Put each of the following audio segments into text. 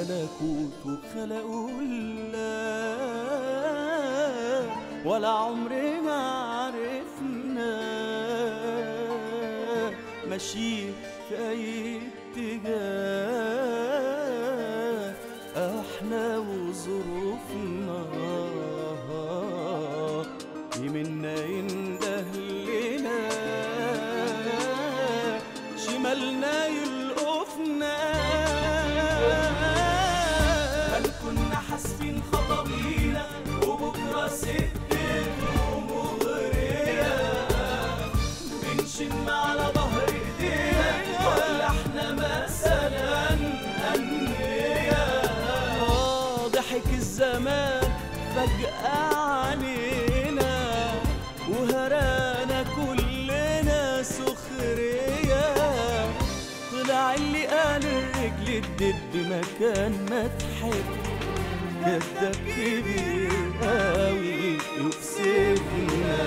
الملكوت وخلقوا الله ولا عمرنا عرفنا ماشيين في أي اتجاه احنا وظروفنا يمنا ينده لنا شمالنا يلقفنا هل كنا حاسبين خطوينا وبكره سكتنا مغريه بنشم على ظهر ايدينا ولا احنا مثلا انبياء آه، ضحك الزمان فجأة علينا وهرانا كلنا سخرية طلع اللي قال الرجل الدب مكان ما تحب كداب كبير قوي يكسفنا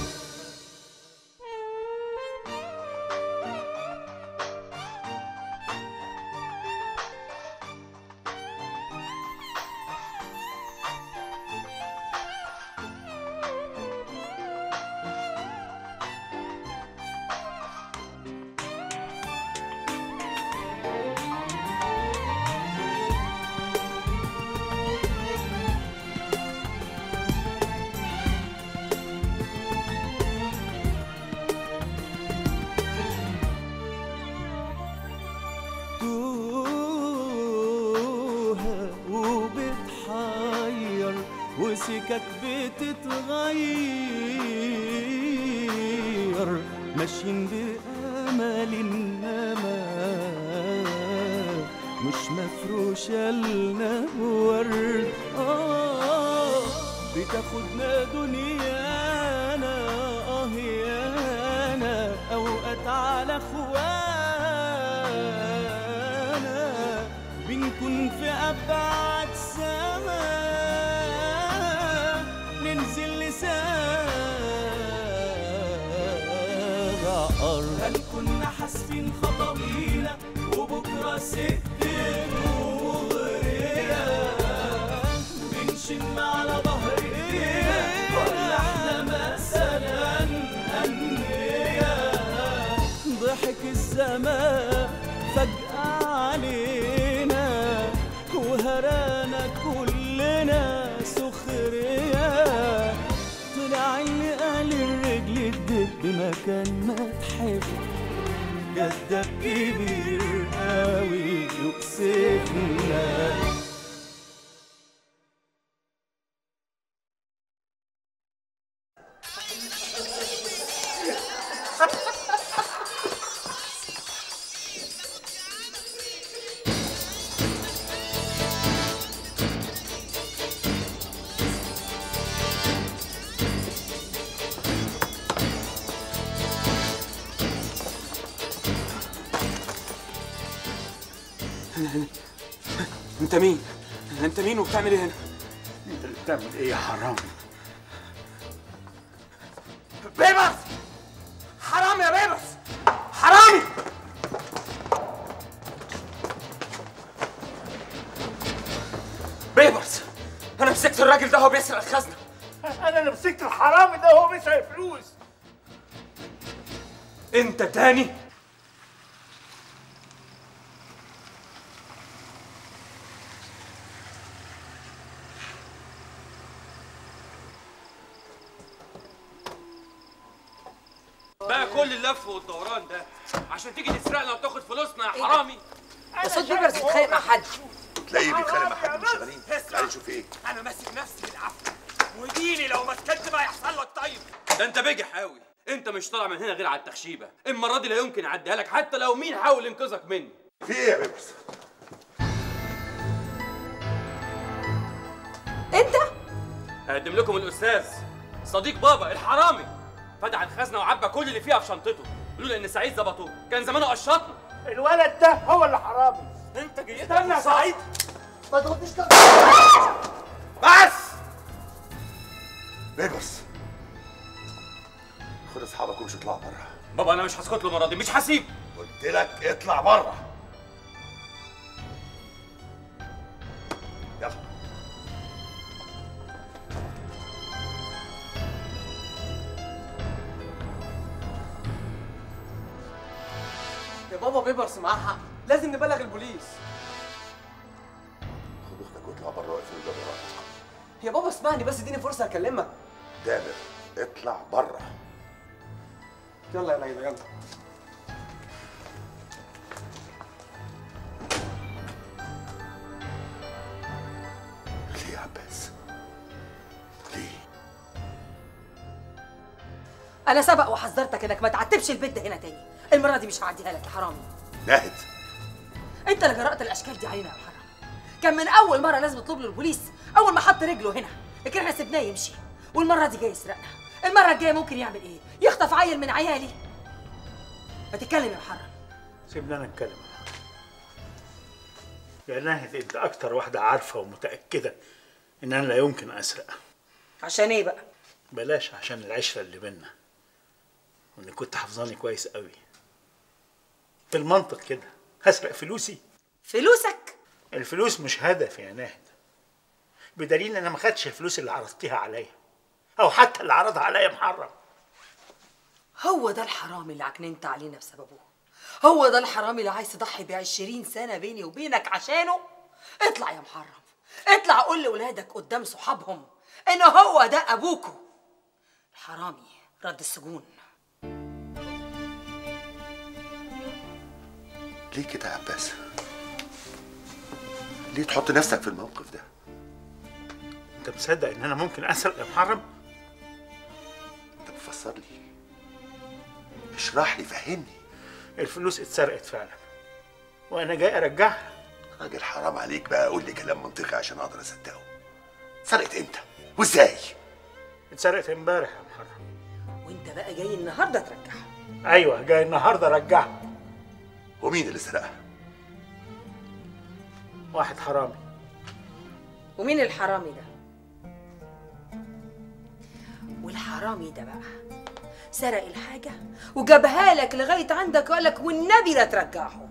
توها وبتحير وسكك بتتغير ماشيين بأمل إنما مش مفروشة لنا ورد آه بتاخدنا دنيانا آه يانا أوقات على خوانا بنكون في أبعد سما ننزل لسابع أرض هل كنا حاسبين خطوينا وبكرة سكتنا مغرية بنشم على ظهر ايدينا ولا احنا مثلا انبياء ضحك الزمان فجأة علينا وهرانا كلنا سخرية طلع اللي قال الرجل الدب مكان ما تحب كداب كبير قوي يكسفنا انت مين؟ انت مين وبتعمل ايه هنا؟ انت اللي بتعمل ايه يا حرام بيبرس حرام يا بيبرس حرامي بيبرس انا مسكت الراجل ده وهو بيسرق الخزنه انا اللي مسكت الحرامي ده وهو بيسرق فلوس انت تاني بقى كل اللف والدوران ده عشان تيجي تسرقنا وتاخد فلوسنا يا حرامي ده صوت بيبرز بيتخانق مع حد تلاقيه بيتخانق مع حد مش شغالين تعالي شوف ايه انا ماسك نفسي بالعافيه وديني لو ما سكت ما يحصل لك طيب ده انت بجح قوي انت مش طالع من هنا غير على التخشيبه المره دي لا يمكن اعديها لك حتى لو مين حاول ينقذك مني في ايه يا بيبرس انت هقدم لكم الاستاذ صديق بابا الحرامي فتح الخزنه وعبى كل اللي فيها في شنطته لولا ان سعيد ظبطوه كان زمانه قشطنا الولد ده هو اللي حرامي انت جيت استنى يا سعيد ما تغطيش بس بيبرس خد اصحابك وامشي اطلع بره بابا انا مش هسكت له المره دي مش هسيب قلت لك اطلع بره بابا بيبرس معاه حق لازم نبلغ البوليس خد اختك واطلع بره واقفل الباب وراك يا بابا اسمعني بس اديني فرصه اكلمك دامر اطلع بره يلا يا ليلى يلا ليه يا عباس ليه انا سبق وحذرتك انك ما تعتبش البيت ده هنا تاني المره دي مش هعديها لك يا حرامي ناهد انت اللي جرأت الاشكال دي علينا يا محرم كان من اول مره لازم نطلب له البوليس اول ما حط رجله هنا لكن احنا سيبناه يمشي والمره دي جاي يسرقنا المره الجايه ممكن يعمل ايه يخطف عيل من عيالي ما تتكلم يا محرم سيبنا انا اتكلم يا ناهد انت اكتر واحده عارفه ومتاكده ان انا لا يمكن اسرق عشان ايه بقى بلاش عشان العشره اللي بينا وان كنت حافظاني كويس قوي بالمنطق كده هسرق فلوسي فلوسك الفلوس مش هدف يا ناهد بدليل ان انا ما خدتش الفلوس اللي عرضتيها عليا او حتى اللي عرضها عليا محرم هو ده الحرامي اللي عكننت علينا بسببه هو ده الحرامي اللي عايز تضحي بعشرين سنة بيني وبينك عشانه اطلع يا محرم اطلع قول لولادك قدام صحابهم ان هو ده ابوكو الحرامي رد السجون ليه كده يا عباس ليه تحط نفسك في الموقف ده انت مصدق ان انا ممكن اسرق يا محرم انت بتفسر لي اشرح لي فهمني الفلوس اتسرقت فعلا وانا جاي ارجعها راجل حرام عليك بقى قول لي كلام منطقي عشان اقدر اصدقه سرقت امتى وازاي اتسرقت امبارح يا محرم وانت بقى جاي النهارده ترجعها ايوه جاي النهارده ارجعها ومين اللي سرقها واحد حرامي ومين الحرامي ده والحرامي ده بقى سرق الحاجة وجابها لك لغاية عندك وقال لك والنبي لا ترجعهم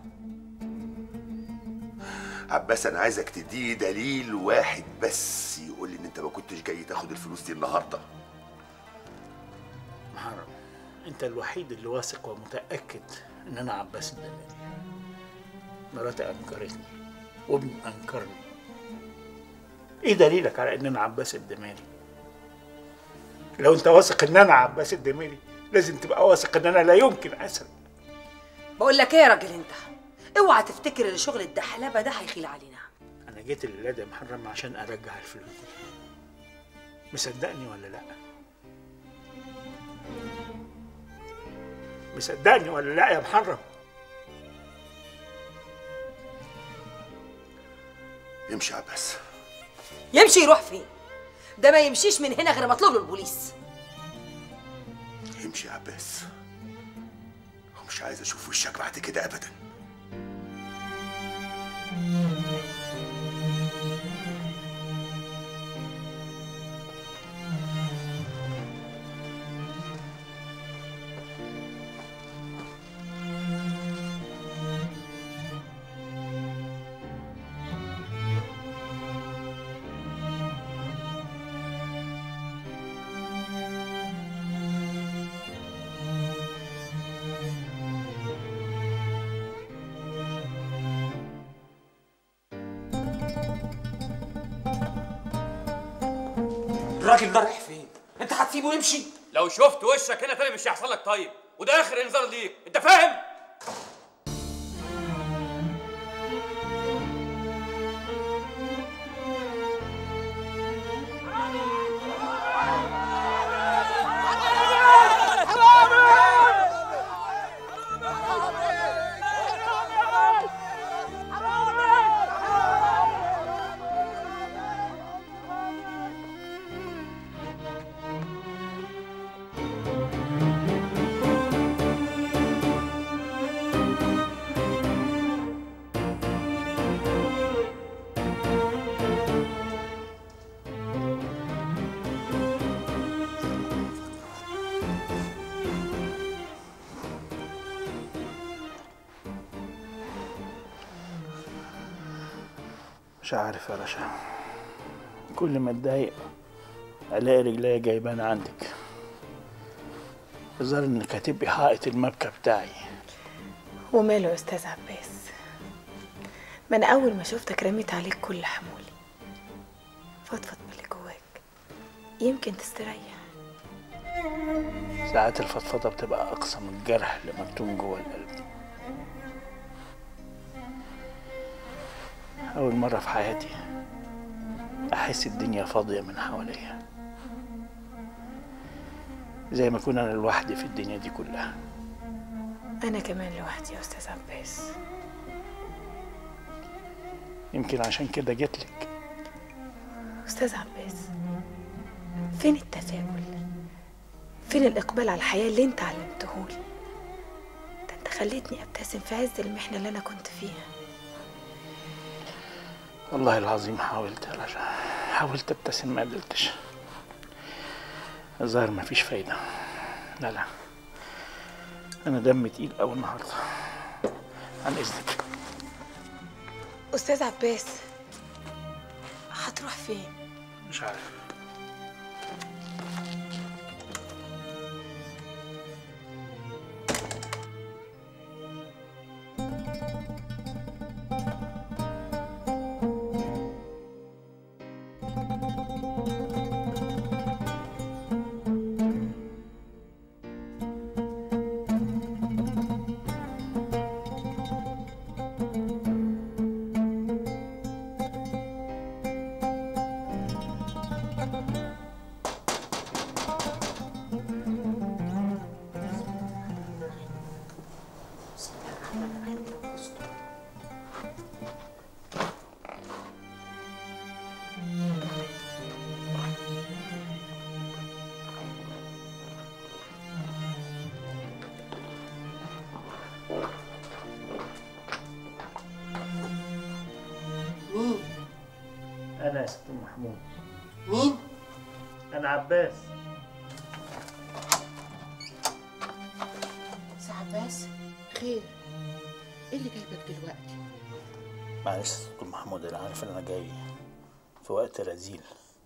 عباس انا عايزك تديني دليل واحد بس يقول لي ان انت ما كنتش جاي تاخد الفلوس دي النهارده محرم انت الوحيد اللي واثق ومتاكد ان انا عباس الدلالي مراتي انكرتني وابني انكرني ايه دليلك على ان انا عباس الدمالي لو انت واثق ان انا عباس الدمالي لازم تبقى واثق ان انا لا يمكن اسرق بقول لك ايه يا راجل انت اوعى تفتكر ان شغل الدحلبة ده هيخيل علينا انا جيت الليله دي يا محرم عشان ارجع الفلوس دي مصدقني ولا لا مصدقني ولا لا يا محرم امشي يا عباس يمشي يروح فين ده ما يمشيش من هنا غير ما اطلب له البوليس امشي يا عباس ومش عايز اشوف وشك بعد كده ابدا الراجل ده رايح فين انت هتسيبه يمشي لو شفت وشك هنا تاني مش هيحصل لك طيب وده اخر انذار ليك انت فاهم مش عارف يا رشا كل ما اتضايق الاقي رجليا جايبانه عندك الظاهر انك هتبقي حائط المبكى بتاعي وماله يا استاذ عباس ما انا اول ما شفتك رميت عليك كل حمولي فضفض باللي جواك يمكن تستريح ساعات الفضفضة بتبقى أقصى من الجرح اللي مكتوم جوه القلب أول مرة في حياتي أحس الدنيا فاضية من حواليا زي ما أكون أنا لوحدي في الدنيا دي كلها انا كمان لوحدي يا استاذ عباس يمكن عشان كده جيتلك استاذ عباس فين التفاؤل فين الاقبال على الحياه اللي انت علمتهولي ده انت خليتني ابتسم في عز المحنه اللي انا كنت فيها والله العظيم حاولت يا رجا حاولت ابتسم ما قدرتش الظاهر مفيش فايدة لا لا أنا دمي تقيل أوي النهاردة عن إذنك استاذ عباس هتروح فين مش عارف مين؟ أنا يا ست محمود مين؟ أنا عباس سي عباس خير ايه اللي جايبك دلوقتي؟ معلش يا ست محمود أنا عارف إن أنا جاي في وقت رزيل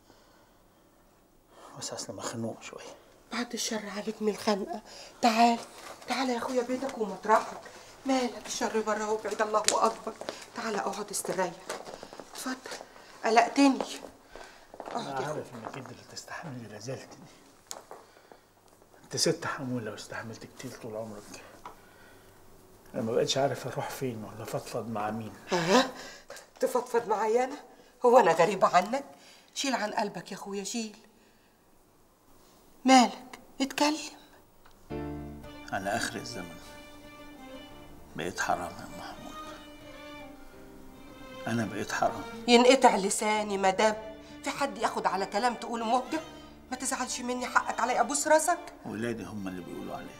بس أصل مخنوق شوية بعد الشر عليك من الخنقة تعال تعال يا اخويا بيتك ومطرحك مالك الشر بره وبعيد الله اكبر تعال اقعد استريح اتفضل قلقتني أنا اقعد يا اخويا عارف إنك أنت اللي تستحملي رزالتي دي أنت ست حمولة واستحملت كتير طول عمرك أنا ما بقتش عارف أروح فين ولا أفضفض مع مين ها تفضفض معايا انا هو انا غريبة عنك شيل عن قلبك يا اخويا شيل مالك اتكلم على آخر الزمن بقيت حرام يا محمود أنا بقيت حرام ينقطع لساني مدام في حد ياخد على كلام تقوله مهجة ما تزعلش مني حقك علي ابوس راسك ولادي هم اللي بيقولوا عليا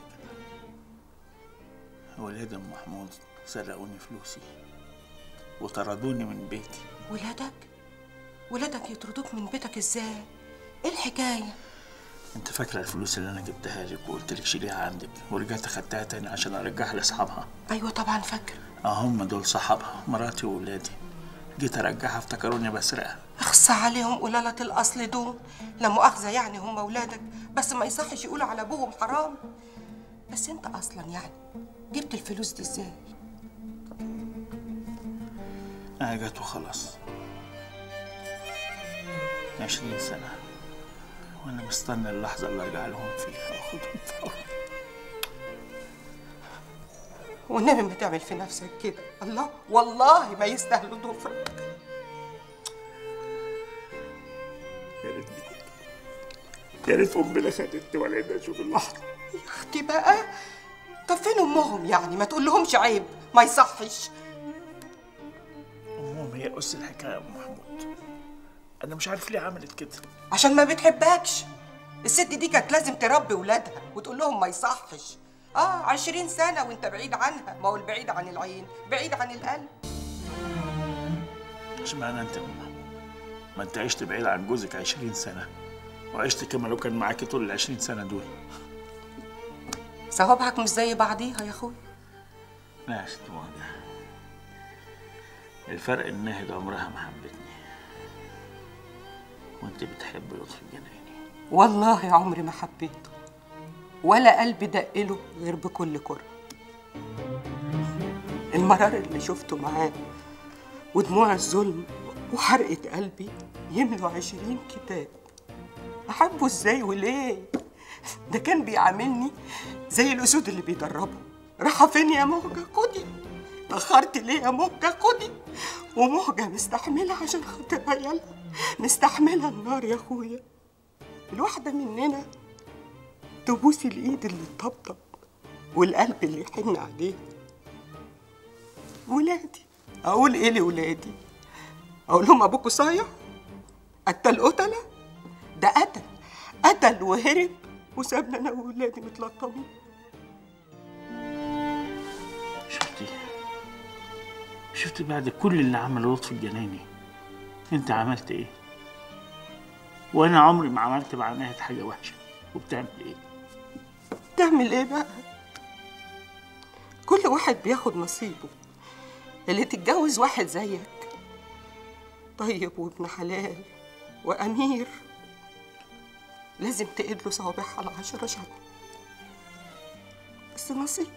كده ولاد ام محمود سرقوني فلوسي وطردوني من بيتي ولادك ولادك يطردوك من بيتك ازاي ايه الحكايه انت فاكره الفلوس اللي انا جبتها لك وقلت لك شيليها عندك ورجعت خدتها تاني عشان ارجعها لاصحابها ايوه طبعا فاكر اه هم دول صحابها مراتي وولادي جيت ارجعها افتكروني بسرقها اخص عليهم قلالة الاصل دول لا مؤاخذه يعني هم اولادك بس ما يصحش يقولوا على ابوهم حرام بس انت اصلا يعني جبت الفلوس دي ازاي انا جت وخلاص عشرين سنة وانا مستني اللحظة اللي ارجع لهم فيها واخدهم فورا والنبي ما تعمل في نفسك كده الله والله ما يستاهلوا ضفرك يا ريتني كنت يا ريت امي لا خدتني ولا اني اشوف اللحظة يا اختي بقى طب فين امهم يعني ما تقول لهمش عيب ما يصحش امهم هي اس الحكاية يا ام محمود انا مش عارف ليه عملت كده عشان ما بتحبكش الست دي كانت لازم تربي ولادها وتقول لهم ما يصحش اه عشرين سنة وانت بعيد عنها ما هو البعيد عن العين بعيد عن القلب اشمعنى انت يا ام محمود ما انت عشت بعيد عن جوزك عشرين سنة وعشت كما لو كان معاكي طول العشرين سنة دول صوابعك مش زي بعضيها يا اخوي لا يا ست واضح الفرق ان ناهد عمرها ما حبتني وانت بتحب لطفي جناني والله عمري ما حبيته ولا قلبي دقله غير بكل كره المرار اللي شفته معاه ودموع الظلم وحرقة قلبي يملوا عشرين كتاب أحبه إزاي وليه؟ ده كان بيعاملني زي الأسود اللي بيدربوا راحة فين يا مهجة خدي تأخرت ليه يا مهجة خدي ومهجة مستحملة عشان خاطر عيالها مستحملة النار يا أخويا الواحدة مننا تبوس الإيد اللي تطبطب والقلب اللي يحن عليه ولادي أقول إيه لولادي؟ أقول لهم أبوكوا صايع؟ قتل قتلة؟ ده قتل قتل وهرب وسابنا أنا وولادي متلطمين شفتي شفتي بعد كل اللي عمله لطفي الجناني انت عملت ايه وانا عمري ما عملت مع نهاية حاجة وحشة وبتعمل ايه تعمل إيه بقى؟ كل واحد بياخد نصيبه اللي تتجوز واحد زيك طيب وابن حلال وأمير لازم تقيد له صوابعها العشرة شهر بس نصيب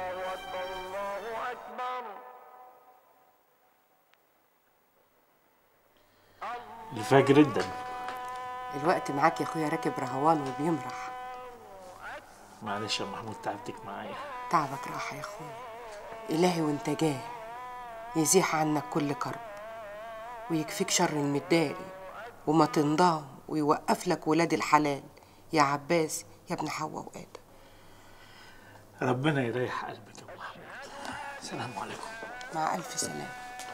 الفجر جدا الوقت معاك يا اخويا راكب رهوان وبيمرح معلش يا محمود تعبتك معايا تعبك راحة يا اخويا إلهي وانت جاي يزيح عنك كل كرب ويكفيك شر المداري وما تنضام ويوقف لك ولاد الحلال يا عباس يا ابن حواء وآدم ربنا يريح قلبك يا محمود سلام عليكم مع ألف سلامة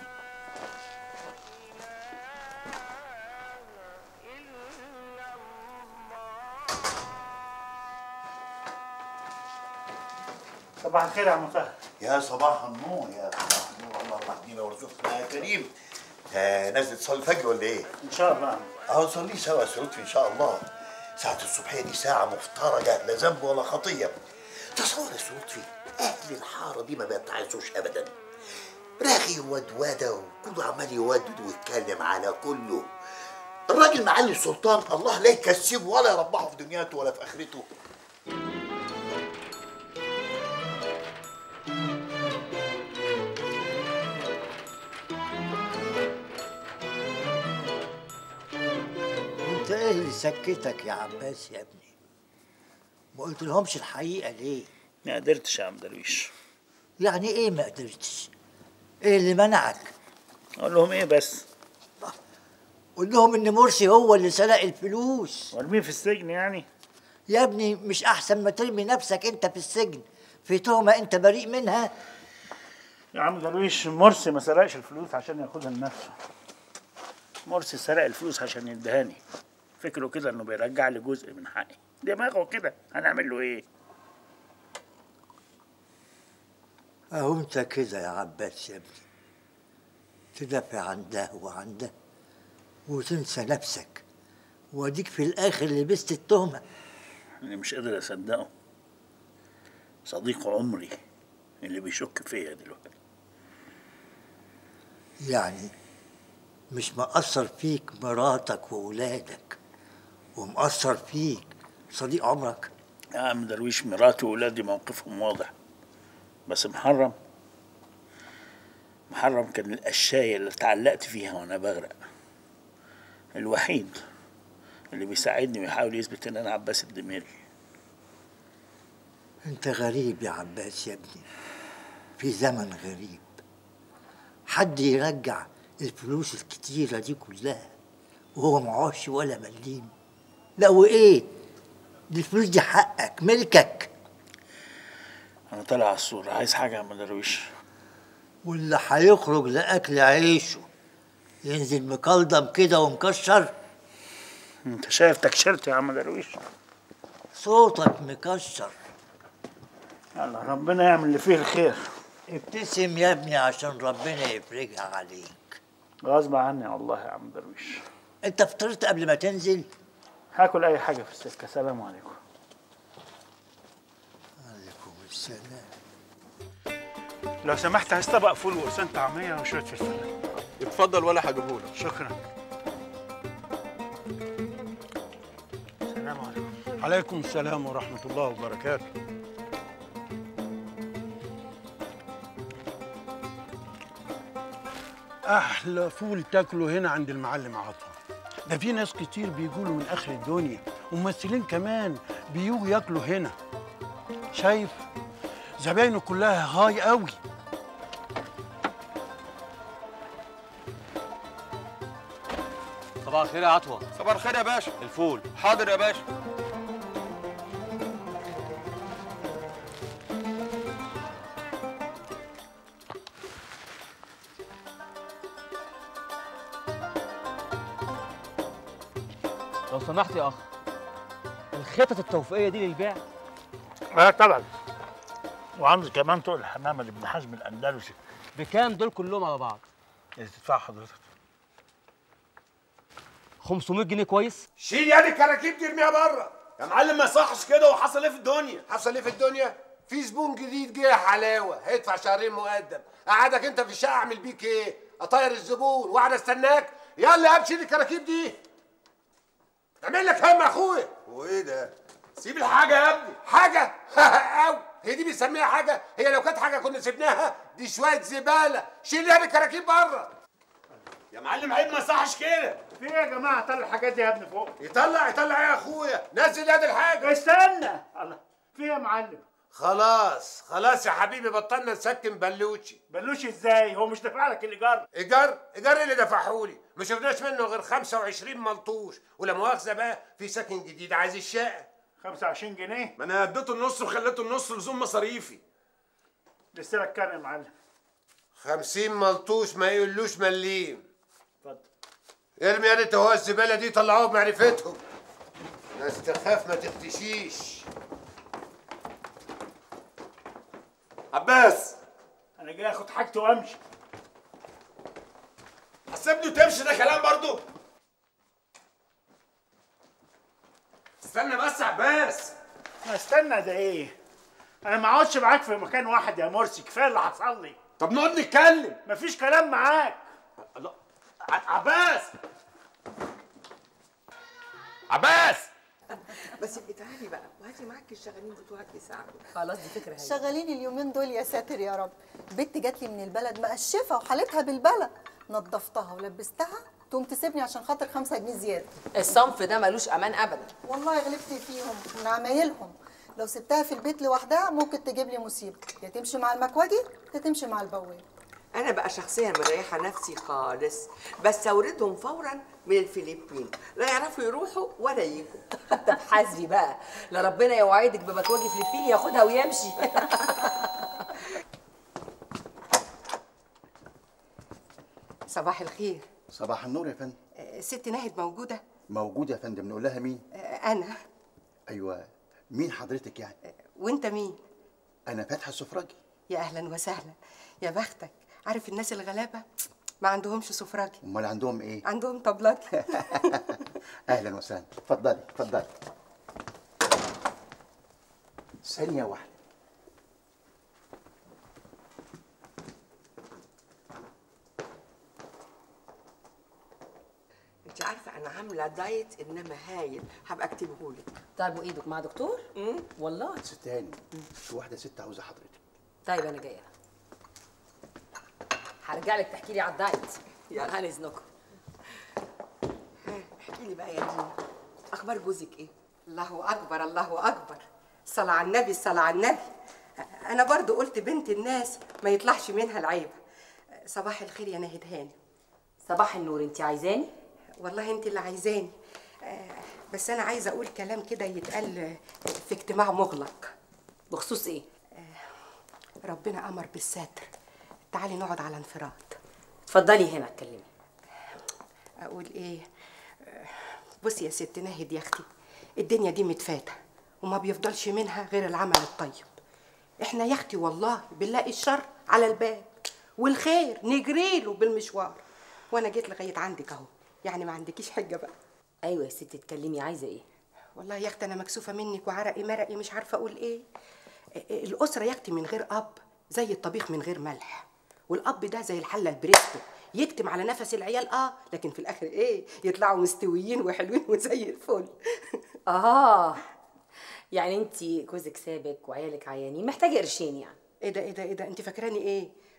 صباح الخير يا عم طاهر يا صباح النور يا صباح النور الله يرحمنا ويرزقنا يا كريم آه نازل تصلي الفجر ولا ايه؟ ان شاء الله اهو نصلي سوا يا سي لطفي ان شاء الله ساعة الصبحية دي ساعة مفترجة لا ذنب ولا خطية تصور يا سي لطفي أهل الحارة دي ما بيتعايشوش أبدا راغي ودودة وكله عمال يودد ويتكلم على كله الراجل معلي السلطان الله لا يكسبه ولا يربحه في دنياته ولا في آخرته انت ايه اللي سكتك يا عباس يا ابني ما قلت لهمش الحقيقه ليه ما قدرتش يا عم درويش يعني ايه ما قدرتش ايه اللي منعك اقول لهم ايه بس قول لهم ان مرسي هو اللي سرق الفلوس وارميه في السجن يعني يا ابني مش احسن ما ترمي نفسك انت في السجن في تهمه انت بريء منها يا عم درويش مرسي ما سرقش الفلوس عشان ياخدها لنفسه مرسي سرق الفلوس عشان يدهاني فكره كده انه بيرجع لي جزء من حقي دماغه كده هنعمل له ايه اهو انت كده يا عباس يا ابني تدافع عن ده وعن ده وتنسى نفسك واديك في الاخر لبست التهمه انا مش قادر اصدقه صديق عمري اللي بيشك فيا دلوقتي يعني مش مأثر فيك مراتك وولادك ومأثر فيك صديق عمرك يا عم درويش مراتي وولادي موقفهم واضح بس محرم محرم كان القشاية اللي اتعلقت فيها وانا بغرق الوحيد اللي بيساعدني ويحاول يثبت ان انا عباس الدميري انت غريب يا عباس يا ابني في زمن غريب حد يرجع الفلوس الكتيرة دي كلها وهو معهوش ولا مليم لا وايه دي الفلوس دي حقك ملكك انا طالع على الصورة عايز حاجة يا عم درويش واللي هيخرج لأكل عيشه ينزل مكلضم كده ومكشر انت شايف تكشرت يا عم درويش صوتك مكشر يلا ربنا يعمل اللي فيه الخير ابتسم يا ابني عشان ربنا يفرجها عليك غصب عني والله يا عم درويش انت فطرت قبل ما تنزل هاكل اي حاجة في السكة سلام عليكم عليكم السلام لو سمحت عايز طبق فول وقرصان طعميه وشويه فلفل اتفضل ولا هجيبهولك شكرا سلام عليكم عليكم السلام ورحمه الله وبركاته احلى فول تاكله هنا عند المعلم عطوه ده في ناس كتير بيجوا من اخر الدنيا وممثلين كمان بيجوا ياكلوا هنا شايف زباينه كلها هاي قوي صباح الخير يا عطوة صباح الخير يا باشا الفول حاضر يا باشا لو سمحت يا اخ الخطط التوفيقيه دي للبيع اه طبعا وعندي كمان طوق الحمامه لابن حزم الاندلسي بكام دول كلهم على بعض اللي تدفع حضرتك 500 جنيه كويس شيل يد الكراكيب دي ارميها بره يا معلم ما يصحش كده وحصل ايه في الدنيا حصل ايه في الدنيا في زبون جديد جه حلاوه هيدفع شهرين مقدم قعدك انت في الشقه اعمل بيك ايه اطير الزبون واقعد استناك يلا يا شيل الكراكيب دي اعمل لك هم يا اخويا وايه ده سيب الحاجه يا ابني حاجه او هي دي بنسميها حاجه هي لو كانت حاجه كنا سيبناها دي شويه زباله شيل يد الكراكيب بره يا معلم عيب ما يصحش كده في ايه يا جماعه طلع الحاجات دي يا ابني فوق يطلع يطلع ايه يا اخويا نزل يد الحاجه استنى الله في ايه يا معلم خلاص خلاص يا حبيبي بطلنا نسكن بلوشي بلوشي ازاي هو مش دافع لك الايجار ايجار ايجار إيه اللي دفعهولي ما شفناش منه غير 25 ملطوش ولا مؤاخذه بقى في ساكن جديد عايز الشقه 25 جنيه ما انا اديته النص وخليته النص لزوم مصاريفي لسه لك كام يا معلم 50 ملطوش ما يقولوش مليم اتفضل ارمي يد هو الزباله دي طلعوها بمعرفتهم ناس تخاف ما تختشيش عباس انا جاي اخد حاجتي وامشي هسيبني وتمشي ده كلام برضو استنى بس يا عباس استنى ده ايه انا ما اقعدش معاك في مكان واحد يا مرسي كفايه اللي حصل لي طب نقعد نتكلم مفيش كلام معاك الله ع- عباس عباس بس ابقي تعالي بقى وهاتي معاكي الشغالين بتوعك يساعدوا خلاص دي فكره هايله شغالين اليومين دول يا ساتر يا رب بنت جات لي من البلد مقشفه وحالتها بالبلد نظفتها ولبستها تقوم تسيبني عشان خاطر خمسة جنيه زياده الصنف ده ملوش امان ابدا والله غلبت فيهم من عمايلهم لو سبتها في البيت لوحدها ممكن تجيب لي مصيبه يا تمشي مع المكواجي يا تمشي مع البواب انا بقى شخصيا مريحه نفسي خالص بس اوردهم فورا من الفلبين لا يعرفوا يروحوا ولا يجوا طب حاسبي بقى لا ربنا يوعدك بمكواجي فلبيني ياخدها ويمشي صباح الخير صباح النور يا فندم آه، ست ناهد موجوده موجود يا فندم نقول لها مين آه، انا ايوه مين حضرتك يعني وانت مين انا فتحي السفراجي يا اهلا وسهلا يا بختك عارف الناس الغلابه ما عندهمش سفراجي امال عندهم ايه عندهم طبلات اهلا وسهلا اتفضلي اتفضلي ثانيه واحده انت عارفه انا عامله دايت انما هايل هبقى اكتبهولك طيب وايدك مع دكتور والله ست هاني في واحده ست عاوزه حضرتك طيب انا جايه هرجع لك تحكي لي على الدايت يلا. عن اذنكم ها، احكي لي بقى يا دينا اخبار جوزك ايه الله اكبر الله اكبر صلى على النبي صلى على النبي انا برضو قلت بنت الناس ما يطلعش منها العيب صباح الخير يا ناهد هاني صباح النور انت عايزاني والله انت اللي عايزاني آه، بس انا عايزه اقول كلام كده يتقال في اجتماع مغلق بخصوص ايه ربنا امر بالستر تعالي نقعد على انفراد اتفضلي هنا اتكلمي اقول ايه آه، بصي يا ست ناهد يا اختي الدنيا دي متفاتة وما بيفضلش منها غير العمل الطيب احنا يا اختي والله بنلاقي الشر على الباب والخير نجريله بالمشوار وانا جيت لغايه عندك اهو يعني ما عندكيش حجه بقى ايوه يا ستي اتكلمي عايزه ايه والله يا اختي انا مكسوفه منك وعرقي مرقي مش عارفه اقول ايه الاسره يا اختي من غير اب زي الطبيخ من غير ملح والاب ده زي الحله البريستو يكتم على نفس العيال اه لكن في الاخر ايه يطلعوا مستويين وحلوين وزي الفل اه يعني انت جوزك سابك وعيالك عيانين محتاجه قرشين يعني ايه ده ايه ده ايه ده انت فاكراني ايه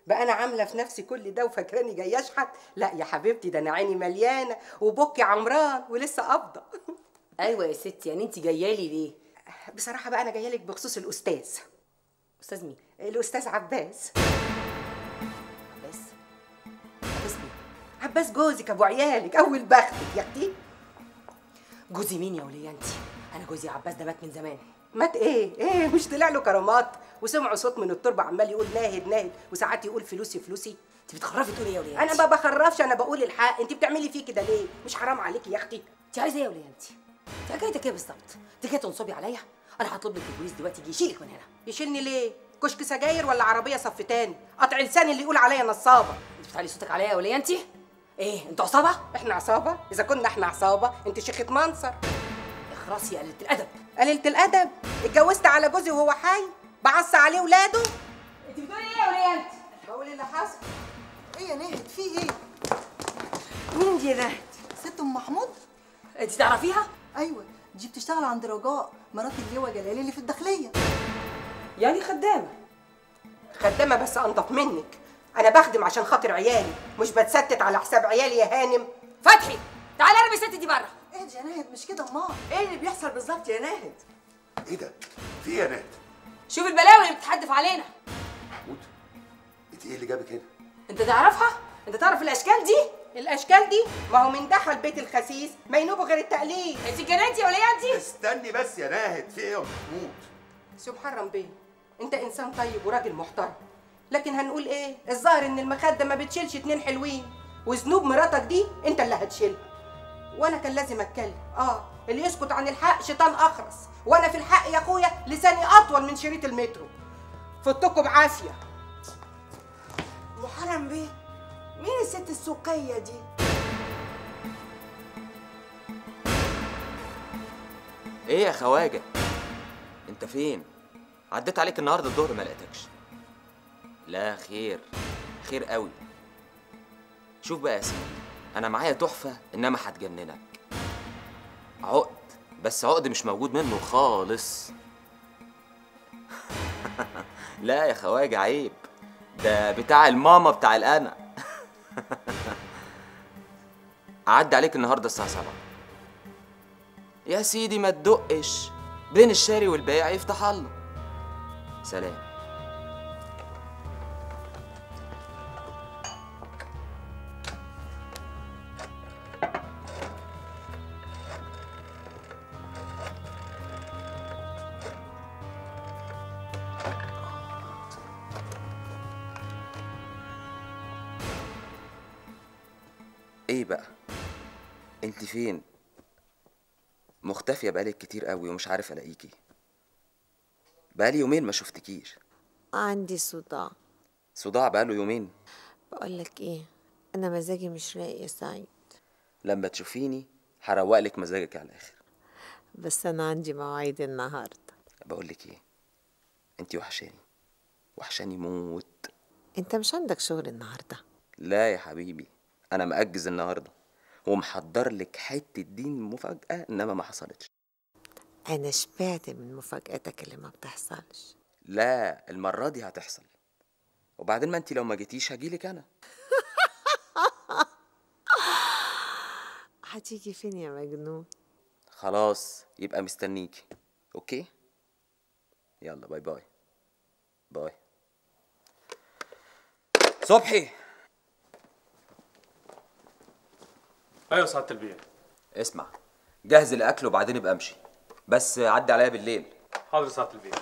بقى انا عامله في نفسي كل ده وفاكراني جايه اشحت لا يا حبيبتي ده انا عيني مليانه وبكي عمران ولسه قابضه ايوه يا ستي يعني انت جايه لي ليه بصراحه بقى انا جايه لك بخصوص الاستاذ استاذ مين الاستاذ عباس بس بس مين عباس جوزك ابو عيالك اول بختك يا اختي جوزي مين يا وليه انت انا جوزي عباس ده مات من زمان مات ايه ايه مش طلع له كرامات وسمعوا صوت من التربه عمال يقول ناهد ناهد وساعات يقول فلوسي فلوسي انت بتخرفي تقولي ايه يا وليه انا ما بخرفش انا بقول الحق انت بتعملي فيه كده ليه مش حرام عليكي يا اختي انت عايزه ايه يا وليه انت انت حكايتك ايه بالظبط انت جايه تنصبي عليا انا هطلب لك البوليس دلوقتي يجي يشيلك من هنا يشيلني ليه كشك سجاير ولا عربيه صفتان قطع لساني اللي يقول عليا نصابه انت بتعلي صوتك عليا يا وليه انت ايه انتوا عصابه احنا عصابه اذا كنا احنا عصابه انت شيخه منصر اخرسي يا قليله الادب قليله الادب اتجوزت على جوزي وهو حي بعص عليه ولاده انت بتقولي ايه يا وليه انت بقول اللي حصل ايه يا ناهد في ايه مين دي نهد ست ام محمود انت تعرفيها ايوه دي بتشتغل عند رجاء مرات اللواء جلال اللي في الداخليه يعني خدامه خدامه بس انضف منك انا بخدم عشان خاطر عيالي مش بتستت على حساب عيالي يا هانم فتحي تعالي ارمي الست دي بره اهدي يا ناهد مش كده امال ايه اللي بيحصل بالظبط يا ناهد ايه ده؟ في ايه يا ناد؟ شوف البلاوي اللي بتتحدف علينا محمود انت ايه اللي جابك هنا؟ انت تعرفها انت تعرف الاشكال دي الاشكال دي ما هو من دخل بيت الخسيس ما ينوبوا غير التقليد انت جننتي يا وليه انت استني بس يا ناهد في ايه يا محمود؟ سبحان بيه انت انسان طيب وراجل محترم لكن هنقول ايه الظاهر ان المخده ما بتشيلش اتنين حلوين وذنوب مراتك دي انت اللي هتشيلها وانا كان لازم اتكلم اه اللي يسكت عن الحق شيطان اخرس وانا في الحق يا اخويا لساني اطول من شريط المترو فوتكم بعافيه محرم بيه مين الست السوقية دي؟ ايه يا خواجه انت فين عديت عليك النهارده الظهر ما لقيتكش لا خير خير قوي شوف بقى يا سيدي انا معايا تحفه انما هتجننك عقد بس عقد مش موجود منه خالص لا يا خواجه عيب ده بتاع الماما بتاع الانا اعدي عليك النهارده الساعه 7 يا سيدي ما تدقش بين الشاري والبيع يفتح الله سلام ايه بقى انت فين مختفية بقالك كتير قوي ومش عارف الاقيكي بقالي يومين ما شفتكيش عندي صداع صداع بقاله يومين بقولك ايه انا مزاجي مش رايق يا سعيد لما تشوفيني هروقلك مزاجك على الاخر بس انا عندي مواعيد النهارده بقولك ايه انتي وحشاني وحشاني موت انت مش عندك شغل النهارده لا يا حبيبي انا مأجز النهارده ومحضر لك حته دين مفاجاه انما ما حصلتش انا شبعت من مفاجاتك اللي ما بتحصلش لا المره دي هتحصل وبعدين ما انت لو ما جيتيش هجيلك انا هتيجي فين يا مجنون خلاص يبقى مستنيكي اوكي يلا باي باي باي صبحي ايوه سعاده البيع اسمع جهز الاكل وبعدين ابقى امشي بس عدي عليا بالليل حاضر سعاده البيع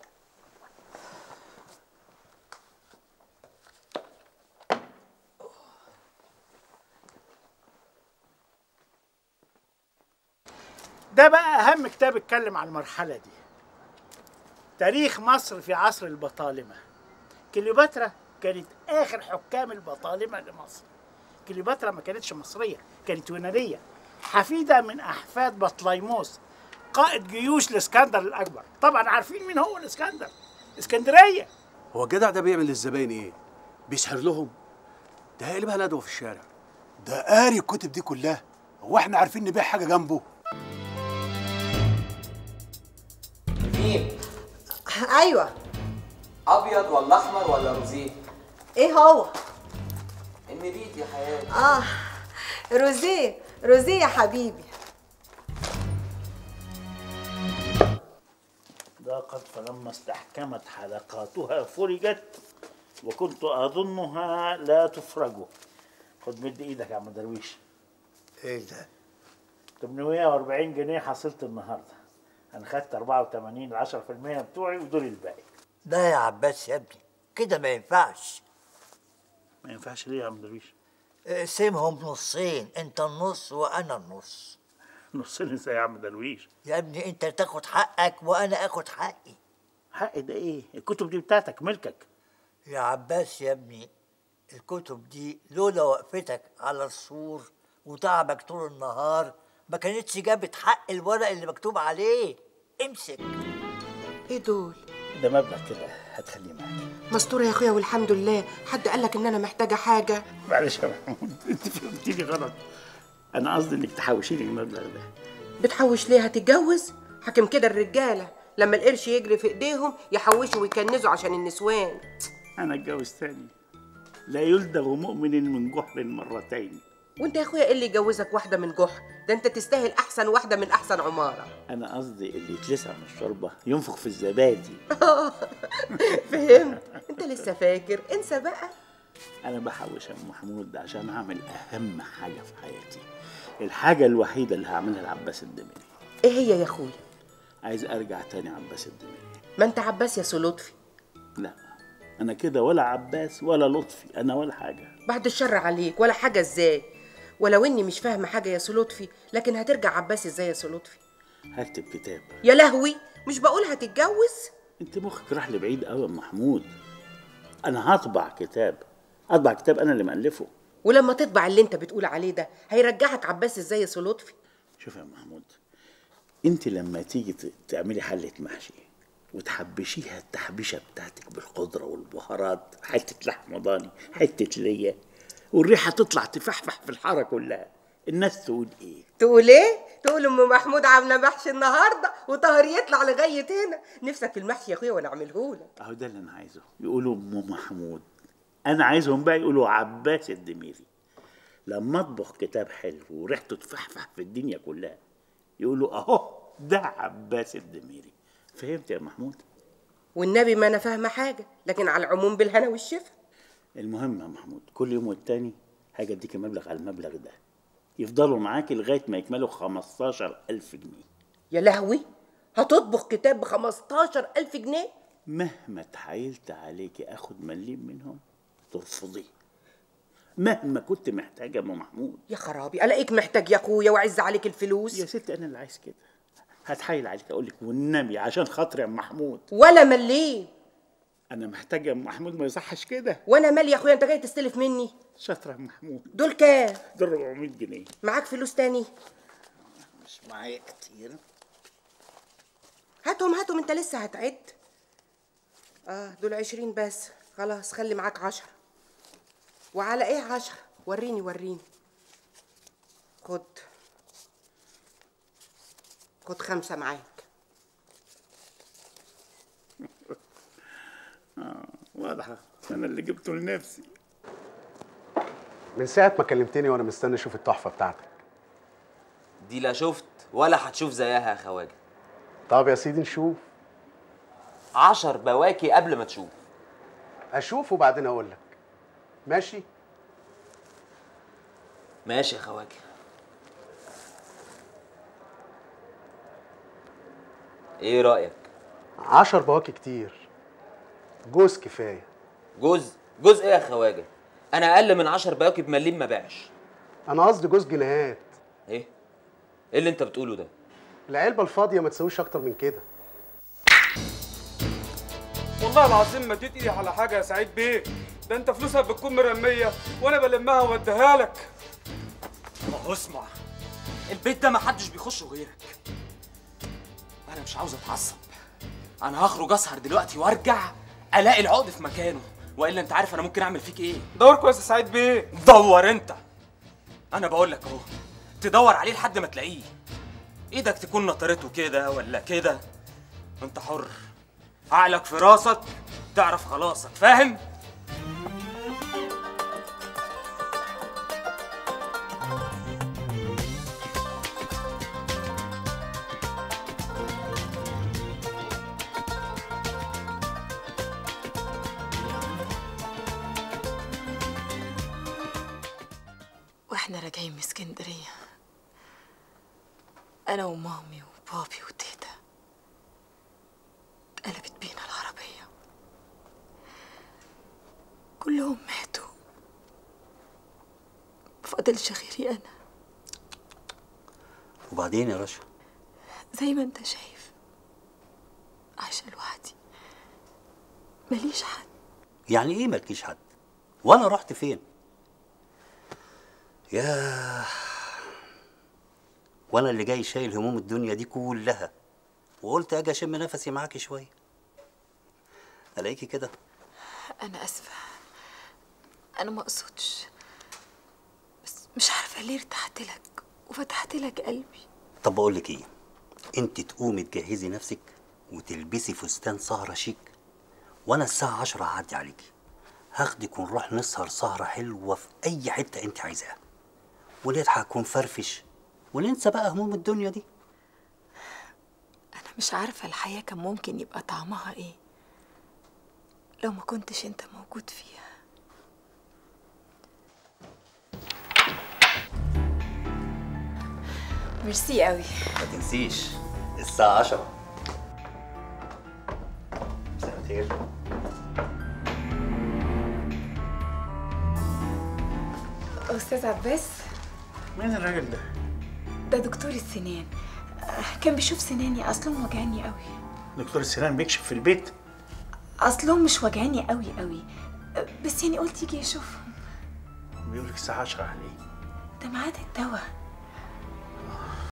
ده بقى أهم كتاب اتكلم عن المرحلة دي تاريخ مصر في عصر البطالمة كليوباترا كانت آخر حكام البطالمة لمصر كليوباترا ما كانتش مصرية كانت يونانية حفيدة من أحفاد بطليموس قائد جيوش الإسكندر الأكبر طبعا عارفين مين هو الإسكندر اسكندرية هو الجدع ده بيعمل للزباين ايه؟ بيسحر لهم؟ ده هيقلبها ندوه في الشارع ده قاري الكتب دي كلها هو احنا عارفين نبيع حاجه جنبه مين ايوه ابيض ولا احمر ولا روزيه ايه هو النبيت يا حياتي اه روزيه روزيه يا حبيبي ضاقت فلما استحكمت حلقاتها فرجت وكنت أظنها لا تفرج خد مد ايدك يا عم درويش ايه ده 840 جنيه حصلت النهارده انا خدت 84 ال 10% بتوعي ودول الباقي لا يا عباس يا ابني كده ما ينفعش ما ينفعش ليه يا عم درويش اقسمهم نصين انت النص وانا النص نصين ازاي يا عم درويش يا ابني انت تاخد حقك وانا اخد حقي حقي ده ايه الكتب دي بتاعتك ملكك يا عباس يا ابني الكتب دي لولا وقفتك على السور وتعبك طول النهار ما كانتش جابت حق الورق اللي مكتوب عليه امسك ايه دول ده مبلغ كده هتخليه معاك مستوره يا اخويا والحمد لله حد قال لك ان انا محتاجه حاجه معلش يا محمود انت فهمتني غلط انا قصدي انك تحوشي لي المبلغ ده بتحوش ليه هتتجوز حاكم كده الرجاله لما القرش يجري في ايديهم يحوشوا ويكنزوا عشان النسوان انا اتجوز تاني لا يلدغ مؤمن من جحر مرتين وانت يا اخويا ايه اللي يجوزك واحده من جحر ده انت تستاهل احسن واحده من احسن عماره انا قصدي اللي يتلسع من الشوربه ينفخ في الزبادي فهمت انت لسه فاكر انسى بقى انا بحوش يا أم محمود عشان اعمل اهم حاجه في حياتي الحاجه الوحيده اللي هعملها لعباس الدمري ايه هي يا اخويا عايز ارجع تاني عباس الدمري ما انت عباس يا سو لطفي لا انا كده ولا عباس ولا لطفي انا ولا حاجه بعد الشر عليك ولا حاجه ازاي ولو اني مش فاهمه حاجه يا سو لطفي لكن هترجع عباس ازاي يا سو لطفي هكتب كتاب يا لهوي مش بقول هتتجوز انت مخك راح لبعيد قوي يا أم محمود انا هطبع كتاب اطبع كتاب انا اللي مالفه ولما تطبع اللي انت بتقول عليه ده هيرجعك عباس ازاي يا سو لطفي شوف يا محمود انت لما تيجي ت- تعملي حلة محشي وتحبشيها التحبيشة بتاعتك بالخضرة والبهارات حتة لحمة ضاني حتة ليا والريحة تطلع تفحفح في الحارة كلها الناس تقول ايه تقول ايه تقول ام محمود عامله محشي النهارده وطاهر يطلع لغايه هنا نفسك في المحشي يا اخويا وانا اعمله لك اهو ده اللي انا عايزه يقولوا ام محمود انا عايزهم بقى يقولوا عباس الدميري لما اطبخ كتاب حلو وريحته تفحفح في الدنيا كلها يقولوا اهو ده عباس الدميري فهمت يا محمود والنبي ما انا فاهمه حاجه لكن على العموم بالهنا والشفا المهم يا محمود كل يوم والتاني هاجي اديك مبلغ على المبلغ ده يفضلوا معاكي لغايه ما يكملوا 15000 جنيه يا لهوي هتطبخ كتاب ب 15000 جنيه مهما اتحايلت عليكي اخد مليم منهم ترفضيه مهما كنت محتاجه يا ام محمود يا خرابي الاقيك محتاج يا اخويا واعز عليك الفلوس يا ستي انا اللي عايز كده هتحايل عليك اقول لك والنبي عشان خاطري يا ام محمود ولا مليم انا محتاج يا ام محمود ما يصحش كده وانا مالي يا اخويا انت جاي تستلف مني شاطره يا أم محمود دول كام دول 400 جنيه معاك فلوس تاني مش معايا كتير هاتهم هاتهم انت لسه هتعد اه دول عشرين بس خلاص خلي معاك عشرة وعلى ايه عشرة وريني وريني خد خد خمسة معاك اه واضحه انا اللي جبته لنفسي من ساعة ما كلمتني وأنا مستني أشوف التحفة بتاعتك دي لا شفت ولا هتشوف زيها يا خواجه طب يا سيدي نشوف عشر بواكي قبل ما تشوف أشوف وبعدين أقول لك ماشي ماشي يا خواجه ايه رايك عشر بواكي كتير جوز كفاية جوز جوز ايه يا خواجه انا اقل من عشر بواكي بمليم ما باعش أنا قصدي جوز جنيهات ايه ايه اللي انت بتقوله ده العلبة الفاضية ما تسويش أكتر من كده والله العظيم ما اديت ايدي على حاجه يا سعيد بيه ده انت فلوسها بتكون مرميه وانا بلمها واديها لك ما هو اسمع البيت ده ما حدش بيخشه غيرك انا مش عاوز اتعصب انا هخرج اسهر دلوقتي وارجع الاقي العقد في مكانه والا انت عارف انا ممكن اعمل فيك ايه دور كويس يا سعيد بيه دور انت انا بقول لك اهو تدور عليه لحد ما تلاقيه ايدك تكون نطرته كده ولا كده انت حر عقلك في راسك تعرف خلاصك فاهم واحنا راجعين من اسكندرية أنا ومامي وبابي وتيتا قلبت بينا العربية كلهم ماتوا مفضلش غيري أنا وبعدين يا رشا زي ما انت شايف عايشة لوحدي ماليش حد يعني ايه مالكيش حد وانا رحت فين يا وانا اللي جاي شايل هموم الدنيا دي كلها وقلت اجي اشم نفسي معاكي شويه الاقيكي كده أنا آسفة أنا ما أقصدش بس مش عارفة ليه ارتحت لك وفتحت لك قلبي طب بقول لك ايه انت تقومي تجهزي نفسك وتلبسي فستان سهره شيك وانا الساعه 10 هعدي عليكي هاخدك ونروح نسهر سهره حلوه في اي حته انت عايزاها ونضحك ونفرفش وننسى بقى هموم الدنيا دي أنا مش عارفة الحياة كان ممكن يبقى طعمها إيه لو ما كنتش أنت موجود فيها ميرسي قوي ما تنسيش الساعه 10 مساء الخير أستاذ عباس مين الراجل ده؟ ده دكتور السنان آه، كان بيشوف سناني أصلهم وجعني قوي دكتور السنان بيكشف في البيت أصلهم مش وجعني قوي قوي آه، بس يعني قلت يجي يشوفهم بيقول لك الساعة 10 عليه ده ميعاد الدواء